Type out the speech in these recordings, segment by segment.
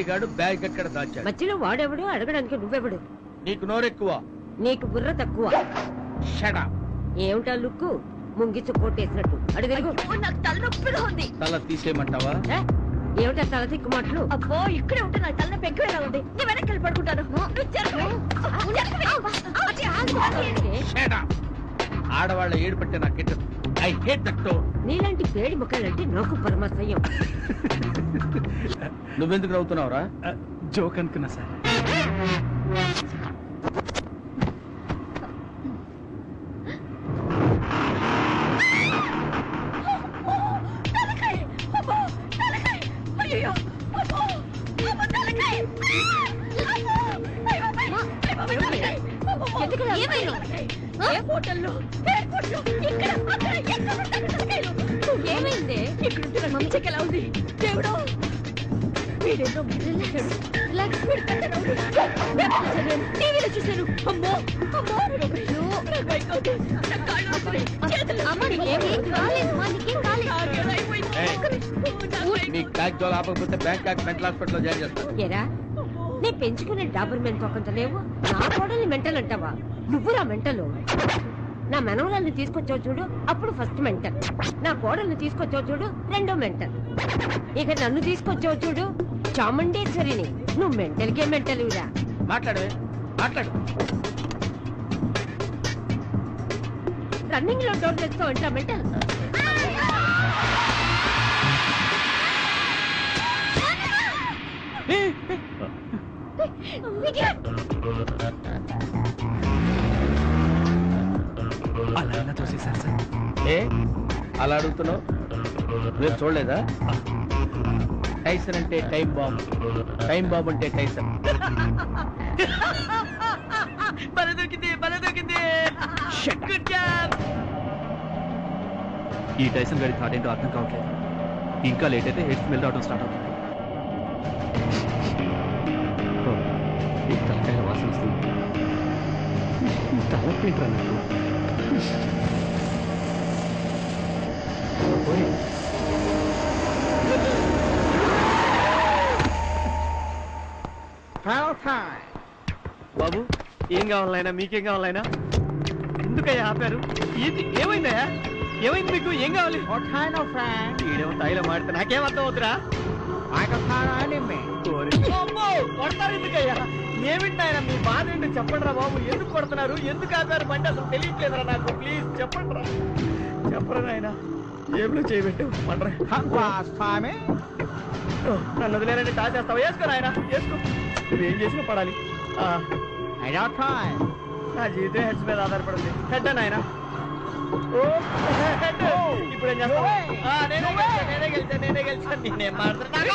గాడు బ్యాగ్ ఎక్కడ దాచాడు మధ్యలో వాడెవడు అడగడానికి నువ్వెవడు నీకు నోరెక్కువ నీకు బుర్ర తక్కువ షడా ఏమిటా లుక్కు ముంగిచ్చు కొట్టేసినట్టు అడుగు నాకు తలనొప్పిగా ఉంది తల తీసేయమంటావా ఏమిటా తల తిక్కు మాటలు అబ్బో ఇక్కడే ఉంటే నాకు తలనొప్పి ఎక్కువగా ఉంది నేను వెనక్కి వెళ్ళి పడుకుంటాను నువ్వు జరగవే. జరగవే. అది ఆగు, అది. షడా ఆడవాళ్ళ ఏడు పట్టే నాకు ఐ హేట్ దట్ నీలాంటి పేడి ముఖాలంటే నాకు పరమాశయం నువ్వెందుకు నవ్వుతున్నావురా జోక్ అనుకున్నా సార్ తలకాయ. అబ్బో, తలకాయ. అయ్యయ్యో. అబ్బో, అబ్బో, తలకాయ. అబ్బో, అయ్య బాబాయ్. అయ్య బాబాయ్, తలకాయ. అబ్బో, తలకాయ. ఏ హోటల్లో ఎయిర్పోర్ట్లో ఇక్కడ అక్కడ ఎక్కడ ఉంటాయి తలకాయలు ఏమైంది ఇక్కడ ఉంటే నాకు మమ్మీ చెక్ ఎలా ఉంది దేవుడు వీడేదో మొదలెట్టాడు రిలాక్స్ టీవీలో చూశాను అమ్మో అమ్మో అయ్యో, నాకు భయం అవుతుంది. నా కాళ్ళు వస్తున్నాయి. చేతులు నాకేం అయిపోయింది. నీ బ్యాగ్ జోలు ఆపకపోతే బ్యాంకాక్ మెంటల్ హాస్పిటల్లో జాయిన్ చేస్తాను ఏరా నీ పెంచుకునే డాబర్ మెంట్ ఒకంత లేవు నా కోడల్ని మెంటల్ అంటావా నువ్వురా మెంటలు నా మనవరాల్ని తీసుకొచ్చావు చూడు అప్పుడు ఫస్ట్ మెంటల్ నా కోడల్ని తీసుకొచ్చావు చూడు రెండో మెంటల్ ఇక నన్ను తీసుకొచ్చావు చూడు చాముండేశ్వరిని నువ్వు మెంటల్కే మెంటల్ ఇరా మాట్లాడవే మాట్లాడు రన్నింగ్ లో డోర్ తెస్తావు అంటా మెంటల్ అలా ఎలా తోసేశారు సార్ ఏ అలా అడుగుతున్నావు మీరు చూడలేదా టైసన్ అంటే టైం బాంబ్ టైం బాంబ్ అంటే టైసన్ బల దొరికింది బల దొరికింది గుడ్ జాబ్ ఈ టైసన్ గడి థాట్ ఏంటో అర్థం కావట్లేదు ఇంకా లేట్ అయితే హెడ్ స్మెల్ రావడం స్టార్ట్ అవుతుంది ఓ, ఈ తలకాయ వాసన వస్తుంది తలపేంట్రా నాకు ఓయ్, బాబు ఏం కావాలైనా మీకేం కావాలైనా ఎందుకయ్యా ఆపారు ఏంటి ఏమైందయ్యా ఏమైంది మీకు ఏం కావాలి ఈడేమో తాయిలో మాడితే నాకేం అర్థం అవుతురా కొడతారు ఎందుకయ్యా ఏమిటాయన మీ బాధ ఏంటో చెప్పండి రా బాబు ఎందుకు కొడుతున్నారు ఎందుకు ఆపారు బండి అసలు తెలియట్లేదురా నాకు ప్లీజ్ చెప్పండి రా చెప్పరా నాయన జేబులో చేయబెట్టావు పండ్రా నన్ను వదిలేనండి టాస్ చేస్తావు వేసుకో నాయన వేసుకో నువ్వు ఏం చేసినా పడాలి ఆ. నా జీవితం హెడ్స్ మీద ఆధారపడింది హెడ్ నాయన ఓ హెడ్ ఇప్పుడు ఏం చేస్తావు ఆ, నేనే గెలిచా నేనే గెలిచా నేనే గెలిచా నేనేం మాట్లాడుతున్నా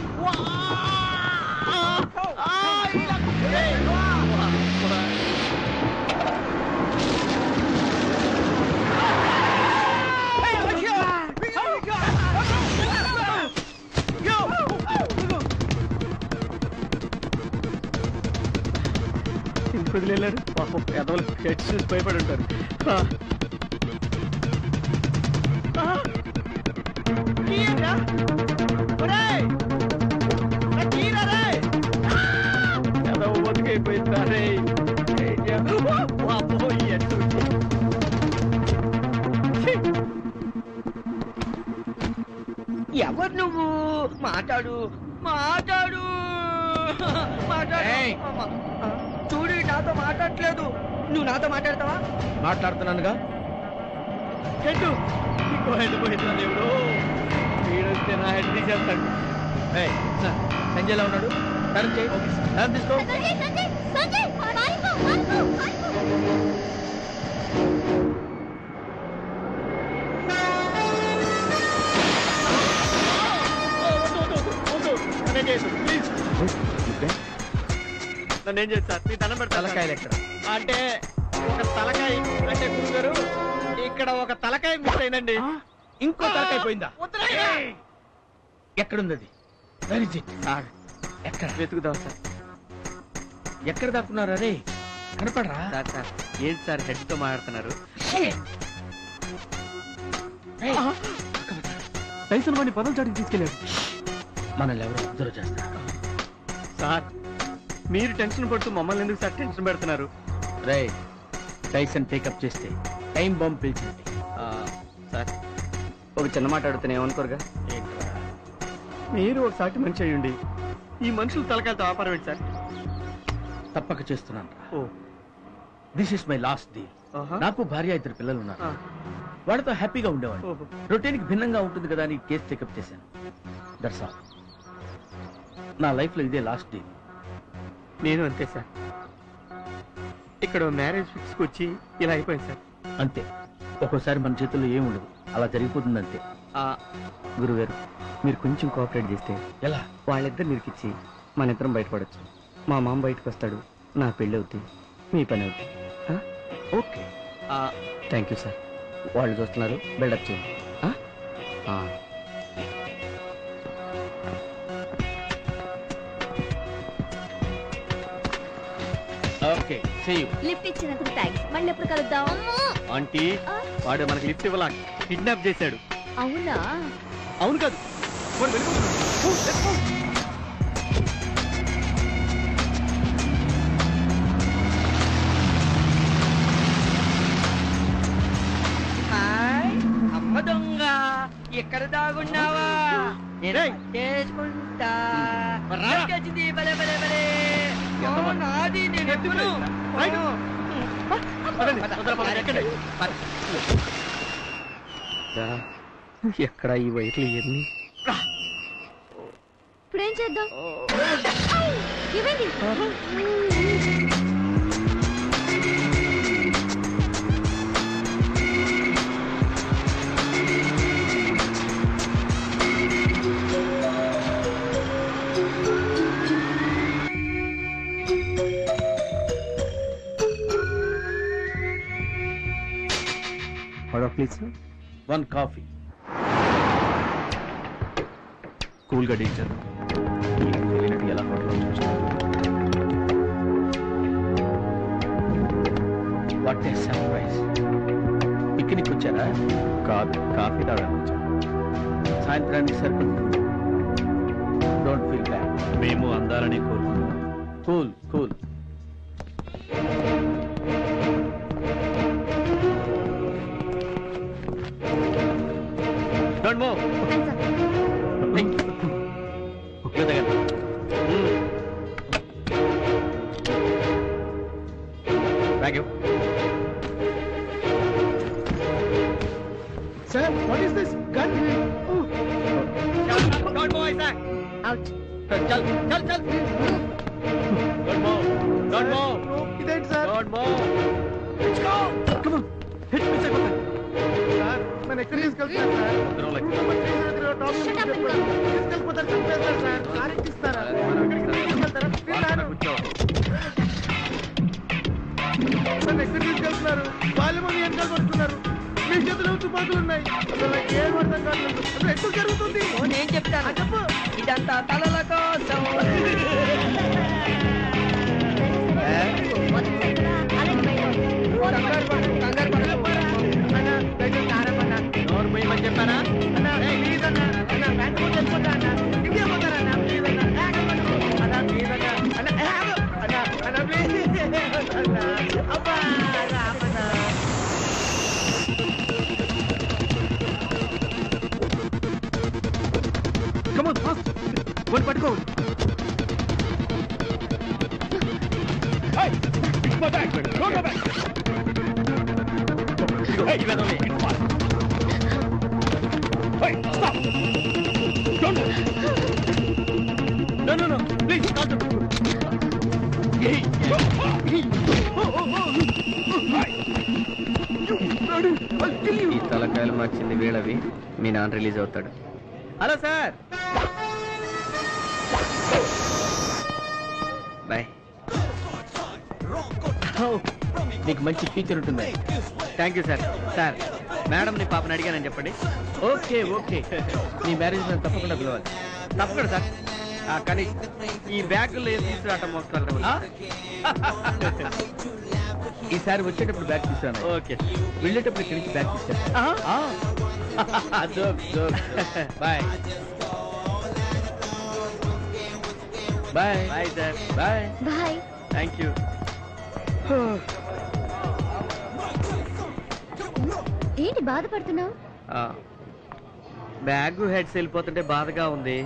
వదిలేరు పాపం ఎదవలు హెడ్స్ చూసి భయపడి ఉంటారు ఆ. ఆ. తీయరా? ఒరేయ్! నా తీయరా రేయ్! ఎదవ బతుకైపోయిందా రేయ్? ఏం చేయాలి? వామ్మో, ఈ హెడ్స్ వచ్చి. ఛీ! ఎవరు నువ్వు మాట్లాడు మాట్లాడు మాట్లాడు ఏయ్! అమ్మ. చూడు వీడు నాతో మాట్లాడట్లేదు నువ్వు నాతో మాట్లాడతావా మాట్లాడుతున్నానుగా హెడ్ ఇంకో హెడ్ పోయిందా దేవుడు వీడొస్తే నా హెడ్ తీసేస్తాడు ఏయ్, సార్, సంజయ్లా ఉన్నాడు టర్న్ చేయి టర్న్ తీసుకో సంజయ్ సంజయ్ సంజయ్ పారిపో పారిపో పారిపో నన్నేం చేయొద్దు, ప్లీజ్ నన్నేం చేస్తా సార్ మీ దండం పెడతా తలకాయలు ఎక్కడ అంటే ఒక తలకాయ అంటే గురుగారు ఇక్కడ ఒక తలకాయ మిస్ అయిందండి ఇంకో తలకాయ పోయిందా వద్దునాయనా. ఎక్కడుంది అది Where is it? సార్ ఎక్కడ వెతుకుదాం సార్ ఎక్కడ దాక్కున్నారా రే కనపడరా సార్ సార్ ఏంటి సార్ హెడ్ తో మాట్లాడుతున్నారు ఏయ్, టైసన్ వాడిని పదం చాటికి తీసుకెళ్ళాడు మనల్ని ఎవరో అబ్జర్వ్ చేస్తున్నారు సార్ మీరు టెన్షన్ పడుతూ మమ్మల్ని ఎందుకు సార్ టెన్షన్ పెడుతున్నారు రే టైసన్ టేకప్ చేస్తే టైం బాంబ్ పిలిచింది ఆ, సార్ ఒక చిన్న మాట అడుగుతాను ఏమనుకోరుగా మీరు ఒక సాటి మనిషి అయ్యండి ఈ మనుషులు తలకాయలతో ఆపారం ఏంటి సార్ తప్పక చేస్తున్నాను oh this is my last deal ఆహా. నాకు భార్య ఇద్దరు పిల్లలు ఉన్నారు ఆ, వాళ్ళతో హ్యాపీగా ఉండేవాడు ఓహో. రొటీన్ కి భిన్నంగా ఉంటుంది కదా అని కేసు టేకప్ చేశాను దట్స్ ఆల్ నా లైఫ్ లో ఇదే లాస్ట్ డీల్ నేను అంతే సార్ ఇక్కడ మ్యారేజ్ ఫిక్స్కి వచ్చి ఇలా అయిపోయింది సార్ అంతే ఒక్కోసారి మన చేతుల్లో ఏం ఉండదు అలా జరిగిపోతుంది అంతే గురుగారు మీరు కొంచెం కోఆపరేట్ చేస్తే ఎలా వాళ్ళిద్దరు నిరికిచ్చి మన ఇద్దరం బయటపడచ్చు మా మామ బయటకు వస్తాడు నా పెళ్ళి అవుతుంది మీ పని అవుతుంది ఓకే థ్యాంక్ యూ సార్ వాళ్ళు చూస్తున్నారు బిల్డప్ చేయండి ఆ? ఆ. ఓకే సీ యూ లిఫ్ట్ ఇచ్చినందుకు థ్యాంక్స్ మళ్ళీ ఎప్పుడు కలుద్దాం ఆంటీ వాడు మనకి లిఫ్ట్ ఇవ్వాల కిడ్నాప్ చేశాడు అవునా అవును కాదు వాడు వెళ్ళిపోతున్నాడు. ఓ, let's go. అమ్మ దొంగ ఎక్కడ దాగున్నావా నేను రేయ్. చేసుకుంటా రా. దొరికొచ్చింది, భలే, భలే, భలే. ఓ, నాది నేను ఎత్తును. రైట్. పదండి, పద, తొందరగా పదండి, ఎక్కండి. పద. రా. ఎక్కడ ఈ వైర్లు ఎన్ని ఇప్పుడు ఏం చేద్దాం ఏమైంది ఆర్డర్ ప్లీజ్ వన్ కాఫీ కూల్గా డీల్ చేద్దాం తెలియనట్టు ఎలా హోటల్లో చూస్తాను వాట్ ఏ సర్ప్రైజ్ పిక్నిక్ వచ్చారా కాదు కాఫీ తాగడానికి వచ్చాం సాయంత్రానికి సరిపడుతుంది డోంట్ ఫీల్ బ్యాడ్ మేము అందాలని కోరుకుంటున్నాం cool cool don't move thank you sir what is this gun don't move Isaac out చల్ చల్ చల్ డోంట్ మూవ్ డోంట్ మూవ్ ఇదేంటి sir don't move let's go come on hit miss అయిపోతాయి sir మన ఎక్కడ తీసుకెళ్తారు సార్ అందరం like Shut up and go. తీసుకెళ్ళిపోతారు చంపేస్తారు సార్ కారెక్ట్ ఇస్తారా మనం ఎక్కడికి తీసుకెళ్తారా పిల్లాడు కూర్చో నన్ను ఎక్కడ తీసుకెళ్తున్నారు వాళ్ళు మన వెనకాల కొడుతున్నారు మీ చేతిలో తుపాకులు ఉన్నాయి అసలు నాకు ఏం అర్థం కావట్లేదు అసలు ఎందుకు జరుగుతుంది ఓ, నేను చెప్తాను ఆ, చెప్పు ఇదంతా తలల కోసం కంగారు పడకు, కంగారు పడకు. అన్న దయచేసి ఆడమన్నా నోరు పోయమని చెప్పానా అన్న ప్లీజ్ అన్న అన్న బ్యాంక్ కూడా వెళ్ళిపోతా అన్న ఇండియా పోతారా అన్న ప్లీజ్ అన్న ఆగమను. అన్న ప్లీజ్ అన్న అన్న ఆగు. అన్న అన్న ప్లీజ్ అన్న అబ్బా Ramanna come on fast one పట్టుకో No, no, no. Please, stop it. ఈ తలకాయలు మార్చింది వీళ్ళవి మీ నాన్న రిలీజ్ అవుతాడు హలో సార్ బాయ్ నీకు మంచి ఫ్యూచర్ ఉంటుంది థ్యాంక్ యూ సార్ సార్ మేడంని పాపని అడిగానని చెప్పండి ఓకే ఓకే నీ మ్యారేజ్ నేను తప్పకుండా పిలవాలి తప్పకుండా సార్ ఆ, కానీ ఈ బ్యాగుల్లో ఏం తీసుకురావటం మోసుకెళ్ళడం ఆ? ఈసారి వచ్చేటప్పుడు బ్యాగ్ తీసుకురాను ఓకే వెళ్ళేటప్పుడు ఇక్కడి నుంచి బ్యాగ్ తీసుకెళ్తాను bye bye bye sir bye bye thank you ఏంటి బాధపడుతున్నావు బ్యాగ్ హెడ్స్ వెళ్ళిపోతుంటే బాధగా ఉంది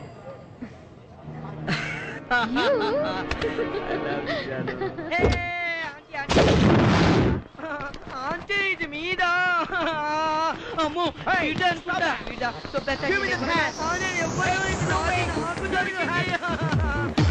ఆంటీ ఇది మీద అమ్మో ఇటు అనుకుంటా Give me the hat. అవునే, ఎవ్వరూ ఇది నాకు- నాకు జరగదు.